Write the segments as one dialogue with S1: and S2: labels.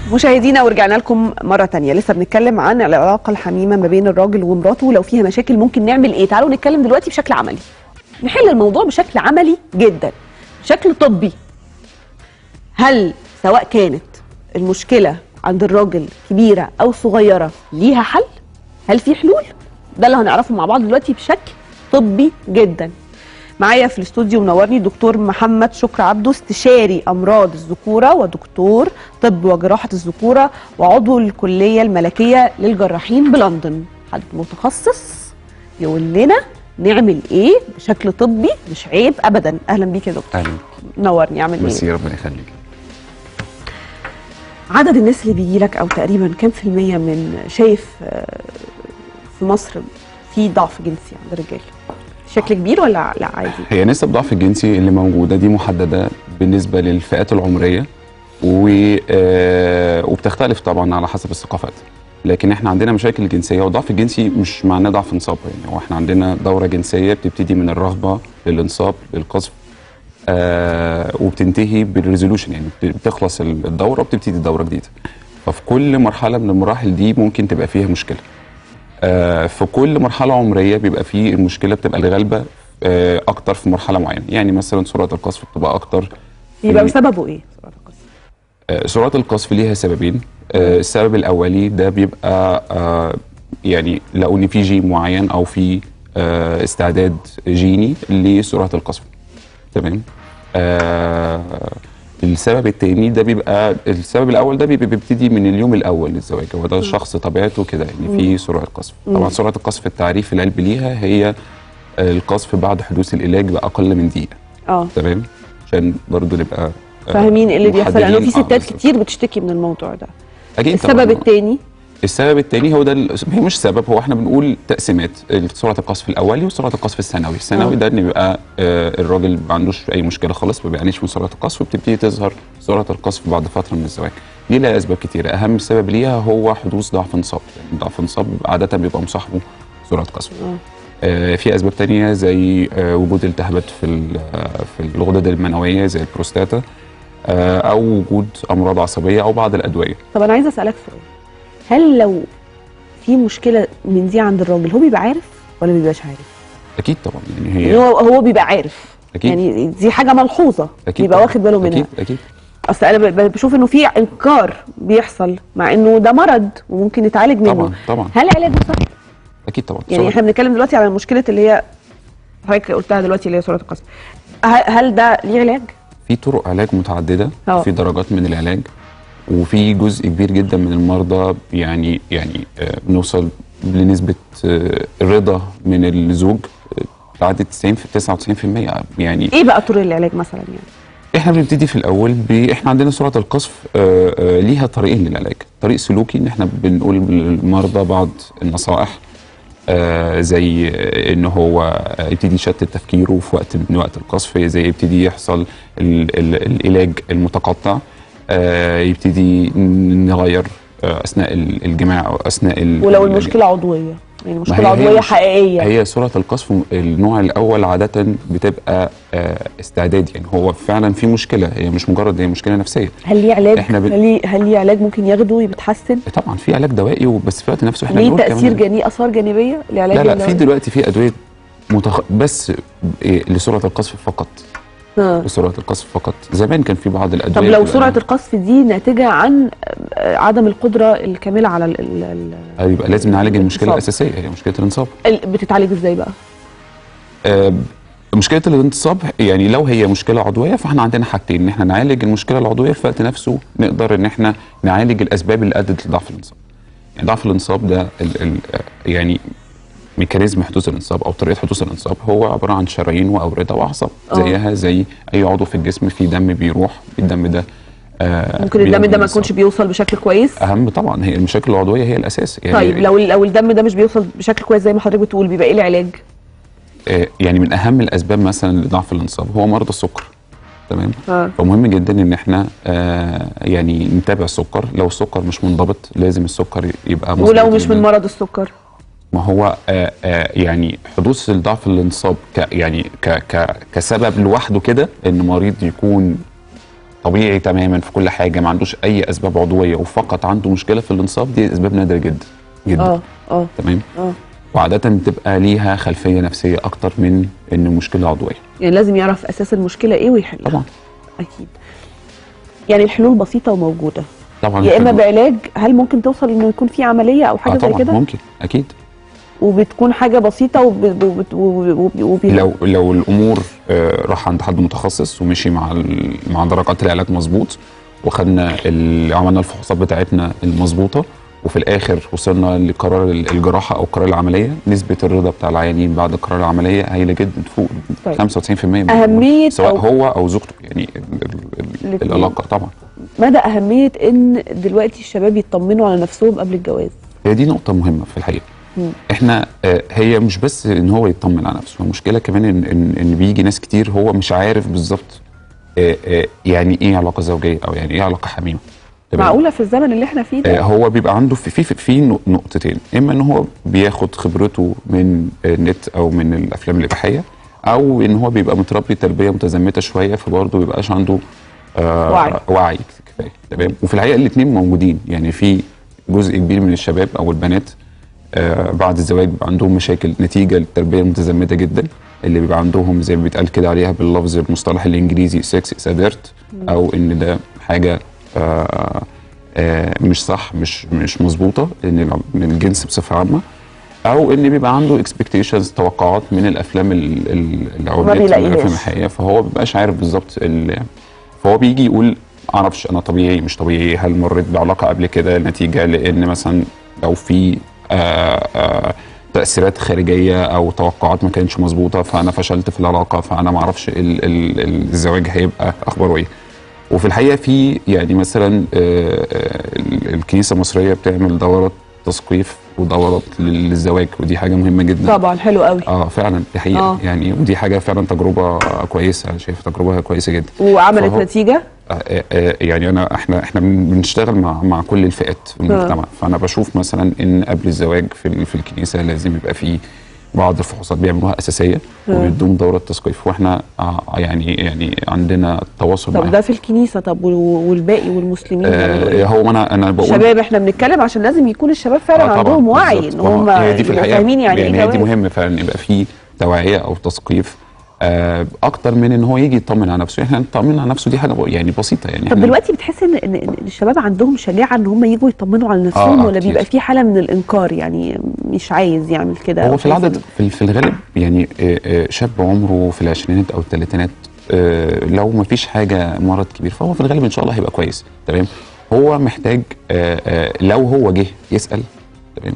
S1: مشاهدينا ورجعنا لكم مرة تانية لسه بنتكلم عن العلاقة الحميمة ما بين الراجل ومراته ولو فيها مشاكل ممكن نعمل ايه تعالوا نتكلم دلوقتي بشكل عملي نحل الموضوع بشكل عملي جدا بشكل طبي هل سواء كانت المشكلة عند الراجل كبيرة أو صغيرة ليها حل هل في حلول ده اللي هنعرفه مع بعض دلوقتي بشكل طبي جدا معايا في الاستوديو منورني دكتور محمد شكر عبده استشاري امراض الذكوره ودكتور طب وجراحه الذكوره وعضو الكليه الملكيه للجراحين بلندن حد متخصص يقول لنا نعمل ايه بشكل طبي مش عيب ابدا اهلا بيك يا دكتور
S2: اهلا
S1: منورني اعمل ايه
S2: ميرسي ربنا يخليك
S1: عدد الناس اللي بيجي لك او تقريبا كام في المية من شايف آه، في مصر في ضعف جنسي عند الرجال شكل كبير ولا لا عادي
S2: هي نسب الضعف الجنسي اللي موجوده دي محدده بالنسبه للفئات العمريه و آه، وبتختلف طبعا على حسب الثقافات لكن احنا عندنا مشاكل جنسيه والضعف الجنسي مش معناه ضعف انصاب يعني هو احنا عندنا دوره جنسيه بتبتدي من الرغبه للانصاب للقذف آه وبتنتهي بالريزولوشن يعني بت- بتخلص الدوره وبتبتدي دوره جديده ففي كل مرحله من المراحل دي ممكن تبقى فيها مشكله آه، في كل مرحله عمريه بيبقى فيه المشكله بتبقى الغالبه آه، اكتر في مرحله معينه يعني مثلا سرعه القذف بتبقى اكتر
S1: يبقى
S2: في-
S1: بسببه ايه سرعة القذف؟
S2: آه، سرعه القذف ليها سببين آه، السبب الاولي ده بيبقى آه، يعني لقوا ان في جين معين او في آه، استعداد جيني لسرعه القذف تمام آه السبب التاني ده بيبقى السبب الاول ده بيبقى بيبتدي من اليوم الاول للزواج هو ده الشخص طبيعته كده يعني في سرعه قذف طبعا سرعه القذف التعريف العلمي ليها هي آه، القذف بعد حدوث العلاج باقل من دقيقه
S1: اه
S2: تمام عشان برضو نبقى آه،
S1: فاهمين ايه اللي بيحصل لانه في
S2: محددين. آه،
S1: ستات
S2: بالظبط.
S1: كتير بتشتكي من الموضوع ده
S2: اكيد
S1: السبب
S2: طبعاً.
S1: الثاني
S2: السبب الثاني هو ده ال- هي مش سبب هو احنا بنقول تقسيمات سرعه القذف الاولي وسرعه القذف الثانوي الثانوي
S1: آه.
S2: ده ان بيبقى آه الراجل ما عندوش اي مشكله خالص ما بيعانيش من سرعه القذف وبتبتدي تظهر سرعه القذف بعد فتره من الزواج دي لها اسباب كتيره اهم سبب ليها هو حدوث ضعف انصاب يعني ضعف انصاب عاده بيبقى مصاحبه سرعه قذف
S1: آه.
S2: آه، في اسباب تانية زي آه، وجود التهابات في ال- آه، في الغدد المنويه زي البروستاتا آه، او وجود امراض عصبيه او بعض الادويه
S1: طب انا عايزه اسالك سؤال هل لو في مشكله من دي عند الراجل هو بيبقى عارف ولا ما بيبقاش عارف؟
S2: اكيد طبعا يعني
S1: يعني
S2: هي
S1: هو هو بيبقى عارف
S2: أكيد.
S1: يعني دي حاجه ملحوظه
S2: اكيد
S1: يبقى
S2: طبعاً.
S1: واخد باله منها
S2: اكيد اكيد
S1: اصل انا ب- ب- بشوف انه في انكار بيحصل مع انه ده مرض وممكن يتعالج منه
S2: طبعا طبعا
S1: هل علاجه سهل؟
S2: اكيد طبعا
S1: يعني
S2: سواء-
S1: احنا بنتكلم دلوقتي على مشكله اللي هي حضرتك قلتها دلوقتي اللي هي سرعه القذف هل هل ده ليه علاج؟
S2: في طرق علاج متعدده
S1: أه.
S2: في درجات من العلاج وفي جزء كبير جدا من المرضى يعني يعني آه، بنوصل لنسبه آه، رضا من الزوج آه، تعدي 90 في 99% يعني
S1: ايه بقى طرق العلاج مثلا يعني؟
S2: احنا بنبتدي في الاول ب... احنا عندنا سرعه القذف آه، آه، ليها طريقين للعلاج طريق سلوكي ان احنا بنقول للمرضى بعض النصائح آه، زي آه، ان هو آه، يبتدي يشتت تفكيره في وقت من وقت القذف زي يبتدي يحصل ال... ال... العلاج المتقطع آه، يبتدي نغير آه، اثناء ال- الجماع او اثناء ال...
S1: ولو
S2: ال-
S1: المشكله عضويه يعني
S2: ما
S1: مشكله
S2: هي- هي
S1: عضويه
S2: مش-
S1: حقيقيه
S2: هي سرعه القذف النوع الاول عاده بتبقى آه، استعداد يعني هو فعلا في مشكله هي مش مجرد هي مشكله نفسيه
S1: هل ليه علاج
S2: إحنا بن-
S1: هل ليه هل ليه علاج ممكن ياخده يتحسن
S2: طبعا في علاج دوائي وبس في الوقت نفسه احنا
S1: ليه
S2: بنقول
S1: تاثير
S2: كمان
S1: جانبي اثار جانبيه لعلاج
S2: لا لا
S1: الدواء؟
S2: في دلوقتي في ادويه متخ... بس إيه لسرعه القذف فقط
S1: آه.
S2: لسرعه القذف فقط زمان كان في بعض الادويه
S1: طب لو
S2: بتبقى-
S1: سرعه القذف دي ناتجه عن آه، عدم القدره الكامله على ال ال ال
S2: أيوة، يبقى لازم نعالج المشكله
S1: الانتصاب.
S2: الاساسيه هي مشكله الانصاب
S1: ال- بتتعالج ازاي بقى؟
S2: آه، مشكله الانتصاب يعني لو هي مشكله عضويه فاحنا عندنا حاجتين ان احنا نعالج المشكله العضويه في الوقت نفسه نقدر ان احنا نعالج الاسباب اللي ادت لضعف الانصاب يعني ضعف الانصاب ده ال ال يعني ميكانيزم حدوث الانصاب او طريقه حدوث الانصاب هو عباره عن شرايين واورده واعصاب
S1: آه.
S2: زيها زي اي عضو في الجسم في دم بيروح الدم ده آه
S1: ممكن الدم
S2: بيعمل
S1: ده ما
S2: انصاب.
S1: يكونش بيوصل بشكل كويس
S2: اهم طبعا هي المشاكل العضويه هي الاساس يعني
S1: طيب لو لو الدم ده مش بيوصل بشكل كويس زي ما حضرتك بتقول بيبقى ايه العلاج؟
S2: آه، يعني من اهم الاسباب مثلا لضعف الانصاب هو مرض السكر تمام
S1: آه.
S2: فمهم جدا ان احنا آه يعني نتابع السكر لو السكر مش منضبط لازم السكر يبقى مظبوط
S1: ولو مش
S2: جداً.
S1: من مرض السكر
S2: ما هو آه آه يعني حدوث الضعف الانصاب ك يعني ك ك كسبب لوحده كده ان مريض يكون طبيعي تماما في كل حاجه ما عندوش اي اسباب عضويه وفقط عنده مشكله في الانصاب دي اسباب نادره جدا جدا
S1: اه اه
S2: تمام
S1: اه
S2: وعاده بتبقى ليها خلفيه نفسيه اكتر من ان مشكله عضويه
S1: يعني لازم يعرف اساس المشكله ايه ويحلها
S2: طبعا
S1: اكيد يعني الحلول بسيطه وموجوده
S2: طبعا
S1: يا اما
S2: الحلول-
S1: بعلاج هل ممكن توصل انه يكون في عمليه او حاجه
S2: آه
S1: زي
S2: طبعا
S1: كده
S2: ممكن اكيد
S1: وبتكون حاجه بسيطه وب... وب... وب... وب...
S2: لو لو الامور آه، راح عند حد متخصص ومشي مع ال- مع درجات العلاج مظبوط وخدنا ال- عملنا الفحوصات بتاعتنا المظبوطه وفي الاخر وصلنا لقرار ال- الجراحه او قرار العمليه نسبه الرضا بتاع العيانين بعد قرار العمليه هايله جدا فوق
S1: طيب.
S2: 95% من
S1: أهمية
S2: سواء
S1: أو-
S2: هو او زوجته يعني ال- ال- ال-
S1: الاتنين.
S2: العلاقه طبعا
S1: مدى اهميه ان دلوقتي الشباب يطمنوا على نفسهم قبل الجواز
S2: هي دي نقطة مهمة في الحقيقة.
S1: مم.
S2: احنا آه، هي مش بس ان هو يطمن على نفسه، المشكلة كمان ان ان, إن بيجي ناس كتير هو مش عارف بالظبط آه، آه، يعني ايه علاقة زوجية او يعني ايه علاقة حميمة. تمام؟
S1: معقوله في الزمن اللي احنا فيه
S2: آه،
S1: ده
S2: هو بيبقى عنده في في في نق- نقطتين، اما ان هو بياخد خبرته من النت او من الافلام الاباحية او ان هو بيبقى متربي تربية متزمتة شوية فبرضه بيبقاش عنده آه
S1: وعي.
S2: وعي كفايه تمام وفي الحقيقه الاثنين موجودين يعني في جزء كبير من الشباب او البنات آه بعد الزواج بيبقى عندهم مشاكل نتيجه للتربيه المتزمته جدا اللي بيبقى عندهم زي ما بيتقال كده عليها باللفظ المصطلح الانجليزي سكس سادرت او ان ده حاجه آه آه مش صح مش مش مظبوطه ان الع- من الجنس بصفه عامه او ان بيبقى عنده اكسبكتيشنز توقعات من الافلام ال- ال- العودات
S1: بيلاقيهاش.
S2: والافلام الحقيقيه فهو ما بيبقاش عارف بالظبط ال- فهو بيجي يقول معرفش انا طبيعي مش طبيعي هل مريت بعلاقه قبل كده نتيجه لان مثلا لو في آه آه تاثيرات خارجيه او توقعات ما كانتش مظبوطه فانا فشلت في العلاقه فانا ما اعرفش ال- ال- ال- الزواج هيبقى اخباره ايه وفي الحقيقه في يعني مثلا آه، آه، ال- الكنيسه المصريه بتعمل دورات تثقيف ودورات لل- للزواج ودي حاجه مهمه جدا
S1: طبعا حلو قوي
S2: اه فعلا دي حقيقه
S1: آه.
S2: آه. يعني ودي حاجه فعلا تجربه كويسه انا شايف تجربه كويسه جدا
S1: وعملت
S2: فهو-
S1: نتيجه
S2: آه، آه، يعني انا احنا احنا بن- بنشتغل مع مع كل الفئات في المجتمع فانا بشوف مثلا ان قبل الزواج في ال- في الكنيسه لازم يبقى في بعض الفحوصات بيعملوها اساسيه وبيدوم دوره تثقيف واحنا آه، يعني يعني عندنا تواصل
S1: طب
S2: معاهم
S1: ده في الكنيسه طب وال- والباقي والمسلمين يعملوا
S2: آه
S1: إيه؟
S2: هو انا انا بقول
S1: شباب احنا بنتكلم عشان لازم يكون الشباب فعلا
S2: آه طبعاً،
S1: عندهم وعي
S2: بالظبط.
S1: ان هم
S2: آه، هي دي في
S1: يبقوا
S2: الحقيقه
S1: فاهمين يعني ايه
S2: هي دي
S1: جواز.
S2: مهم فعلا يبقى في توعيه او تثقيف آه اكتر من ان هو يجي يطمن على نفسه احنا نطمن على نفسه دي حاجه ب- يعني بسيطه يعني
S1: طب
S2: إحنا-
S1: دلوقتي بتحس ان ان إن الشباب عندهم شجاعه ان هم يجوا يطمنوا على نفسهم
S2: آه،
S1: ولا
S2: كتير.
S1: بيبقى في حاله من الانكار يعني مش عايز يعمل كده
S2: هو
S1: أو
S2: في
S1: شايف
S2: العدد
S1: إن-
S2: في, في الغالب يعني آه، آه، شاب عمره في العشرينات او الثلاثينات آه، لو ما فيش حاجه مرض كبير فهو في الغالب ان شاء الله هيبقى كويس تمام هو محتاج آه، آه، لو هو جه يسال تمام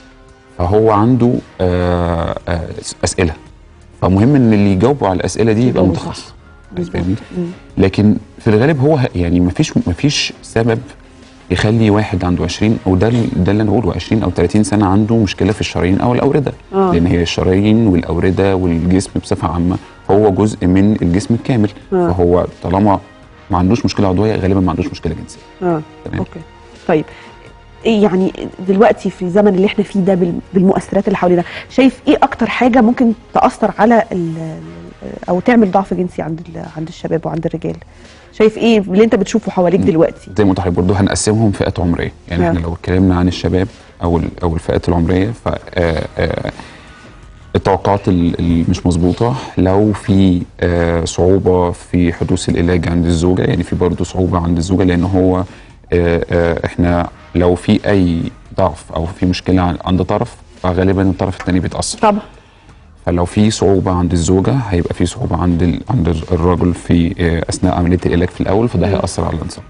S2: فهو عنده آه، آه، اسئله فمهم ان اللي يجاوبوا على الاسئله دي يبقى
S1: يجاوبوا صح.
S2: متخصص
S1: بالظبط.
S2: فاهمني؟
S1: مم.
S2: لكن في الغالب هو ه- يعني مفيش مفيش سبب يخلي واحد عنده 20 او ده ال- ده اللي انا بقوله 20 او 30 سنه عنده مشكله في الشرايين او الاورده
S1: آه.
S2: لان هي الشرايين والاورده والجسم بصفه عامه هو جزء من الجسم الكامل
S1: آه.
S2: فهو طالما ما عندوش مشكله عضويه غالبا ما عندوش مشكله جنسيه
S1: اه
S2: تمام.
S1: اوكي طيب إيه يعني دلوقتي في الزمن اللي احنا فيه ده بال- بالمؤثرات اللي حوالينا شايف ايه اكتر حاجه ممكن تاثر على ال- ال- او تعمل ضعف جنسي عند ال- عند الشباب وعند الرجال شايف ايه اللي انت بتشوفه حواليك دلوقتي
S2: زي ما قلت لحضرتك برضه هنقسمهم فئات عمريه يعني
S1: نعم.
S2: احنا لو اتكلمنا عن الشباب او ال- او الفئات العمريه ف آه، آه، التوقعات ال- اللي مش مظبوطه لو في آه، صعوبه في حدوث العلاج عند الزوجه يعني في برضه صعوبه عند الزوجه لان هو آه، آه، احنا لو في اي ضعف او في مشكله عن- عند طرف فغالبا الطرف الثاني بيتاثر
S1: طبعا
S2: فلو في صعوبه عند الزوجه هيبقى في صعوبه عند ال- عند الراجل في آه، اثناء عمليه العلاج في الاول فده هياثر على الانسان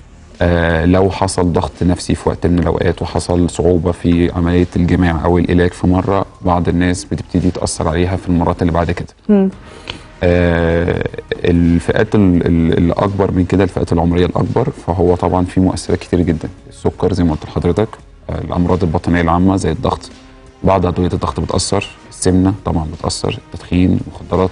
S2: آه لو حصل ضغط نفسي في وقت من الاوقات وحصل صعوبه في عمليه الجماع او العلاج في مره بعض الناس بتبتدي تاثر عليها في المرات اللي بعد كده
S1: مم.
S2: آه الفئات ال- ال- الاكبر من كده الفئات العمريه الاكبر فهو طبعا في مؤثرات كتير جدا السكر زي ما قلت لحضرتك آه الامراض البطنيه العامه زي الضغط بعض ادويه الضغط بتاثر السمنه طبعا بتاثر التدخين المخدرات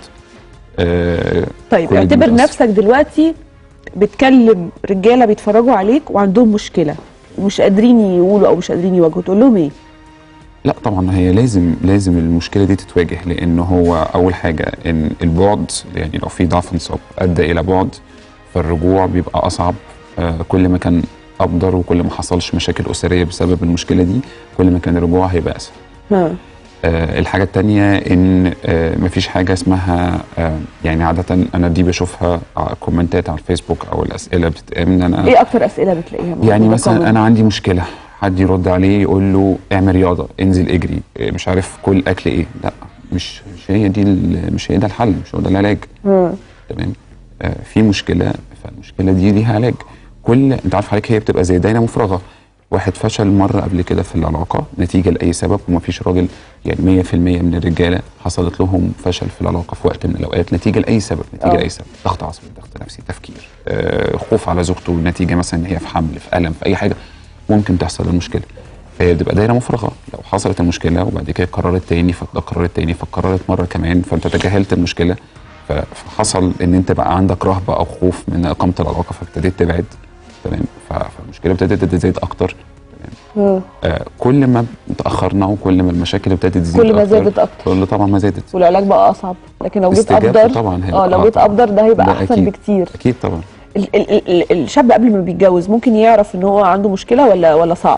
S2: آه
S1: طيب
S2: كل دي
S1: اعتبر
S2: بتأثر.
S1: نفسك دلوقتي بتكلم رجاله بيتفرجوا عليك وعندهم مشكله ومش قادرين يقولوا او مش قادرين يواجهوا تقول لهم ايه
S2: لا طبعا هي لازم لازم المشكله دي تتواجه لان هو اول حاجه ان البعد يعني لو في ضعف انصاب ادى الى بعد فالرجوع بيبقى اصعب آه، كل ما كان ابدر وكل ما حصلش مشاكل اسريه بسبب المشكله دي كل ما كان الرجوع هيبقى اسهل
S1: ها.
S2: آه، الحاجة التانية إن آه، مفيش حاجة اسمها آه، يعني عادة أنا دي بشوفها على كومنتات على الفيسبوك أو الأسئلة بتتقابل أنا
S1: ايه اكتر اسئله بتلاقيها
S2: يعني
S1: موجودة
S2: مثلا
S1: common؟
S2: أنا عندي مشكلة حد يرد عليه يقول له اعمل رياضة انزل اجري آه، مش عارف كل أكل إيه لا مش مش هي دي ال- مش هي ده الحل مش هو ده العلاج
S1: ها.
S2: تمام آه، في مشكله فالمشكله دي ليها علاج كل انت عارف حضرتك هي بتبقى زي دايره مفرغه واحد فشل مره قبل كده في العلاقه نتيجه لاي سبب ومفيش راجل يعني 100% من الرجاله حصلت لهم فشل في العلاقه في وقت من الاوقات نتيجه لاي سبب نتيجه
S1: آه.
S2: لاي سبب ضغط عصبي ضغط نفسي تفكير آه، خوف على زوجته نتيجه مثلا ان هي في حمل في الم في اي حاجه ممكن تحصل المشكله فهي بتبقى دايره مفرغه لو حصلت المشكله وبعد كده قررت تاني فده قررت تاني فقررت مره كمان فانت تجاهلت المشكله ف- فحصل ان انت بقى عندك رهبه او خوف من اقامه العلاقه فابتديت تبعد تمام ف- فالمشكله ابتدت تزيد اكتر
S1: ها.
S2: آه كل ما تاخرنا وكل ما المشاكل ابتدت تزيد
S1: كل ما
S2: أكتر،
S1: زادت اكتر
S2: كل طبعا ما زادت
S1: والعلاج بقى اصعب لكن لو جيت
S2: استجابته
S1: ابدر
S2: طبعا هيبقى
S1: اه لو
S2: آه
S1: جيت
S2: طبعاً.
S1: ابدر ده هيبقى
S2: ده
S1: احسن
S2: أكيد.
S1: بكتير
S2: اكيد طبعا
S1: ال- ال- ال- الشاب قبل ما بيتجوز ممكن يعرف ان هو عنده مشكله ولا ولا صعب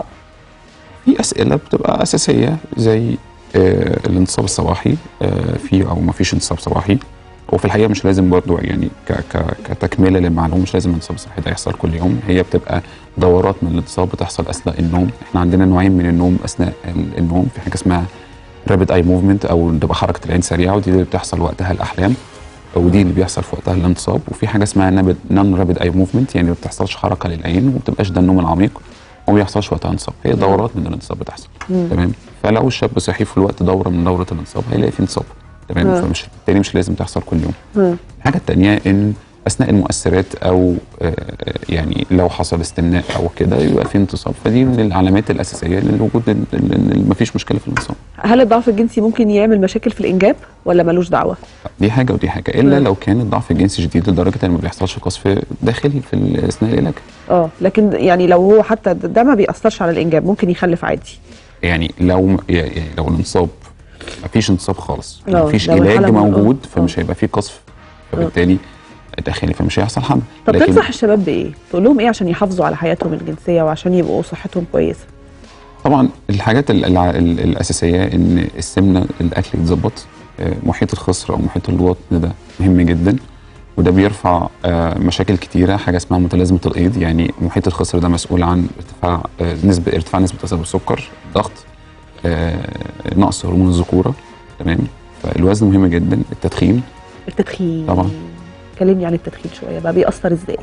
S2: في اسئله بتبقى اساسيه زي آه الانتصاب الصباحي آه في او ما فيش انتصاب صباحي وفي الحقيقه مش لازم برضو يعني ك ك كتكمله للمعلومه مش لازم الانتصاب الصباحي ده يحصل كل يوم هي بتبقى دورات من الانتصاب بتحصل اثناء النوم احنا عندنا نوعين من النوم اثناء ال- النوم في حاجه اسمها رابid اي موفمنت او اللي بتبقى حركه العين سريعه ودي اللي بتحصل وقتها الاحلام ودي اللي بيحصل في وقتها الانتصاب وفي حاجه اسمها نون رابid اي موفمنت يعني ما بتحصلش حركه للعين وما بتبقاش ده النوم العميق وما بيحصلش وقتها انتصاب هي دورات من الانتصاب بتحصل تمام فلو الشاب صحي في الوقت دوره من دوره الانتصاب هيلاقي في انتصاب تمام
S1: مم.
S2: فمش بالتالي مش لازم تحصل كل يوم
S1: مم.
S2: الحاجه الثانيه ان اثناء المؤثرات او آه، يعني لو حصل استمناء او كده يبقى في انتصاب فدي من العلامات الاساسيه للوجود ان مفيش مشكله في الانتصاب
S1: هل الضعف الجنسي ممكن يعمل مشاكل في الانجاب ولا ملوش دعوه
S2: دي حاجه ودي حاجه الا
S1: مم.
S2: لو كان الضعف الجنسي شديد لدرجه ان ما بيحصلش قصف داخلي في ال- اثناء العلاج
S1: اه لكن يعني لو هو حتى ده ما بيأثرش على الانجاب ممكن يخلف عادي
S2: يعني لو يعني لو الانتصاب ما فيش انتصاب خالص
S1: آه،
S2: ما فيش
S1: لو
S2: علاج
S1: الحالة م-
S2: موجود
S1: آه،
S2: فمش هيبقى فيه قصف فبالتالي داخلي فمش هيحصل حمل
S1: طب تنصح الشباب بايه تقول لهم ايه عشان يحافظوا على حياتهم الجنسيه وعشان يبقوا صحتهم كويسه
S2: طبعا الحاجات ال ال ال الاساسيه ان السمنه الاكل يتظبط آه، محيط الخصر او محيط الوطن ده مهم جدا وده بيرفع آه، مشاكل كتيره حاجه اسمها متلازمه الايض يعني محيط الخصر ده مسؤول عن ارتفاع آه، نسبه ارتفاع نسبه تسبب السكر ضغط آه، نقص هرمون الذكوره تمام فالوزن مهم جدا التدخين
S1: التدخين
S2: طبعا.
S1: كلمني عن التدخين شويه بقى بيأثر ازاي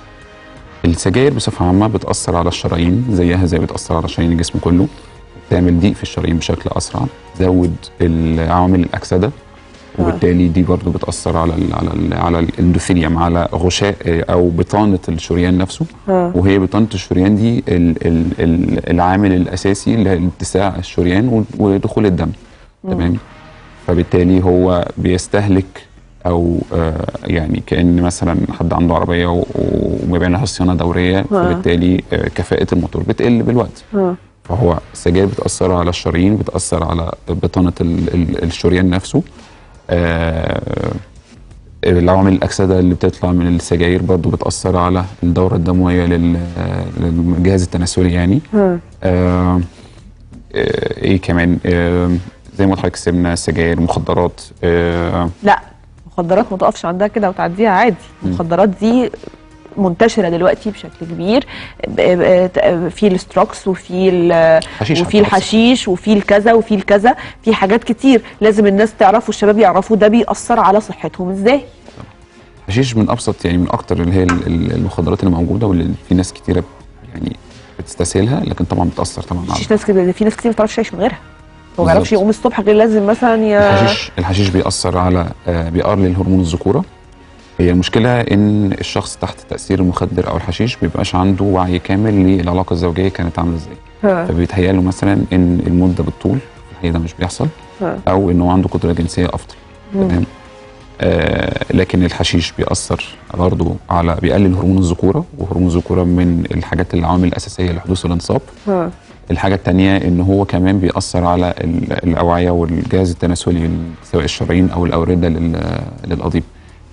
S2: السجاير بصفه عامه بتاثر على الشرايين زيها زي بتاثر على شرايين الجسم كله تعمل ضيق في الشرايين بشكل اسرع تزود عوامل الاكسده وبالتالي دي برضو بتاثر على ال على ال على الاندوثيليوم على غشاء او بطانه الشريان نفسه
S1: ها.
S2: وهي بطانه الشريان دي ال ال ال العامل الاساسي لاتساع الشريان و- ودخول الدم تمام فبالتالي هو بيستهلك او آه يعني كان مثلا حد عنده عربيه و- وما بيعملها صيانه دوريه فبالتالي آه كفاءه الموتور بتقل بالوقت
S1: ها.
S2: فهو السجاير بتاثر على الشرايين بتاثر على بطانه ال- ال- الشريان نفسه آه، العوامل الاكسده اللي بتطلع من السجاير برضو بتاثر على الدوره الدمويه لل- للجهاز التناسلي يعني
S1: ها.
S2: آه، آه، ايه كمان آه، زي ما قلت لحضرتك السمنه السجاير مخدرات آه،
S1: لا مخدرات ما تقفش عندها كده وتعديها عادي المخدرات دي منتشره دلوقتي بشكل كبير ب- ب- في الستروكس وفي ال-
S2: حشيش
S1: وفي
S2: حتى
S1: الحشيش وفي الكذا وفي الكذا في حاجات كتير لازم الناس تعرف والشباب يعرفوا ده بيأثر على صحتهم ازاي
S2: حشيش من ابسط يعني من اكتر اللي هي ال- ال- المخدرات اللي موجوده واللي في ناس كتيره يعني بتستسهلها لكن طبعا بتاثر طبعا على
S1: مفيش ناس كده في ناس كتير ما بتعرفش تعيش من غيرها هو ما
S2: بالظبط.
S1: يعرفش يقوم الصبح غير لازم مثلا ي...
S2: الحشيش الحشيش بيأثر على آه، بيقلل هرمون الذكوره هي المشكله ان الشخص تحت تاثير المخدر او الحشيش بيبقاش عنده وعي كامل للعلاقه الزوجيه كانت عامله ازاي
S1: ها.
S2: فبيتهيأ له مثلا ان المده بالطول الحقيقه ده مش بيحصل
S1: ها.
S2: او ان هو عنده قدره جنسيه افضل تمام آه لكن الحشيش بيأثر برضه على بيقلل هرمون الذكوره وهرمون الذكوره من الحاجات العوامل الاساسيه لحدوث الانصاب
S1: ها.
S2: الحاجة التانية ان هو كمان بيأثر على ال- الأوعية والجهاز التناسلي سواء الشرايين أو الأوردة لل- للقضيب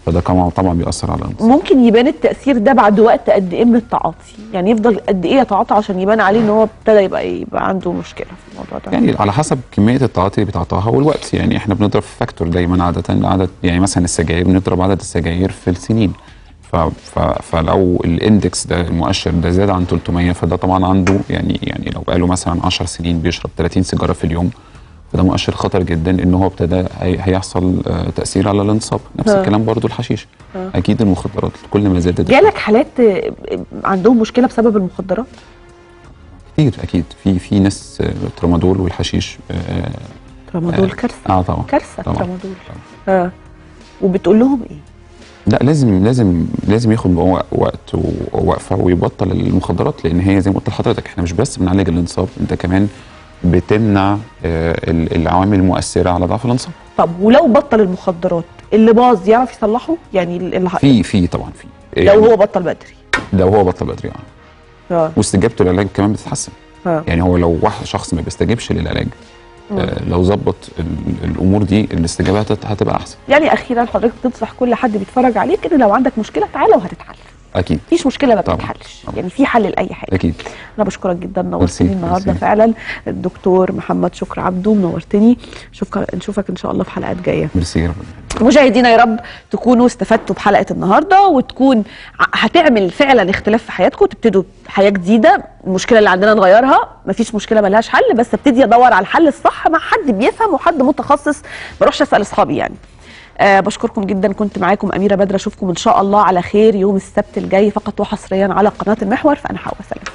S2: فده كمان طبعا بيأثر على الانتصاب
S1: ممكن يبان التاثير ده بعد وقت قد ايه من التعاطي يعني يفضل قد ايه يتعاطى عشان يبان عليه ان هو ابتدى يبقى يبقى عنده مشكله في الموضوع ده
S2: يعني على حسب كميه التعاطي اللي بتعطاها والوقت يعني احنا بنضرب في فاكتور دايما عاده عدد يعني مثلا السجاير بنضرب عدد السجاير في السنين ف ف فلو الاندكس ده المؤشر ده زاد عن 300 فده طبعا عنده يعني يعني لو بقاله مثلا 10 سنين بيشرب 30 سيجاره في اليوم فده مؤشر خطر جدا ان هو ابتدى هي- هيحصل آه، تاثير على الانصاب نفس
S1: ها.
S2: الكلام برضو الحشيش
S1: ها.
S2: اكيد المخدرات كل ما زادت
S1: جالك حالات آه، عندهم مشكله بسبب المخدرات
S2: كتير اكيد في في ناس آه، ترامادول والحشيش آه،
S1: ترامادول
S2: آه.
S1: كارثه
S2: اه طبعا
S1: كارثه
S2: طبعا.
S1: ترامادول اه وبتقول لهم ايه
S2: لا لازم لازم لازم ياخد وق- وقت ووقفه ويبطل المخدرات لان هي زي ما قلت لحضرتك احنا مش بس بنعالج الانصاب انت كمان بتمنع آه، ال- العوامل المؤثره على ضعف الانصاب
S1: طب ولو بطل المخدرات اللي باظ يعرف يصلحه يعني اللي
S2: في في طبعا في
S1: لو
S2: يعني
S1: هو بطل بدري
S2: لو هو بطل بدري اه
S1: اه
S2: واستجابته للعلاج كمان بتتحسن
S1: اه
S2: يعني هو لو واحد شخص ما بيستجيبش للعلاج آه لو ظبط ال- الامور دي الاستجابه هت- هتبقى احسن
S1: يعني اخيرا حضرتك تنصح كل حد بيتفرج عليك ان لو عندك مشكله تعالى وهتتحل
S2: اكيد
S1: مفيش مشكله ما
S2: طبعا.
S1: بتتحلش
S2: طبعا.
S1: يعني في حل لاي حاجه
S2: اكيد
S1: انا بشكرك جدا
S2: ميرسي،
S1: نورتني النهارده
S2: ميرسي.
S1: فعلا الدكتور محمد شكر عبده منورتني نشوفك نشوفك ان شاء الله في حلقات جايه
S2: ميرسي يا رب
S1: مشاهدينا يا رب تكونوا استفدتوا بحلقه النهارده وتكون ع- هتعمل فعلا اختلاف في حياتكم تبتدوا حياه جديده المشكله اللي عندنا نغيرها مفيش مشكله ملهاش حل بس ابتدي ادور على الحل الصح مع حد بيفهم وحد متخصص ما اروحش اسال اصحابي يعني أه بشكركم جدا كنت معاكم اميره بدر اشوفكم ان شاء الله على خير يوم السبت الجاي فقط وحصريا على قناه المحور فانا حواء سلام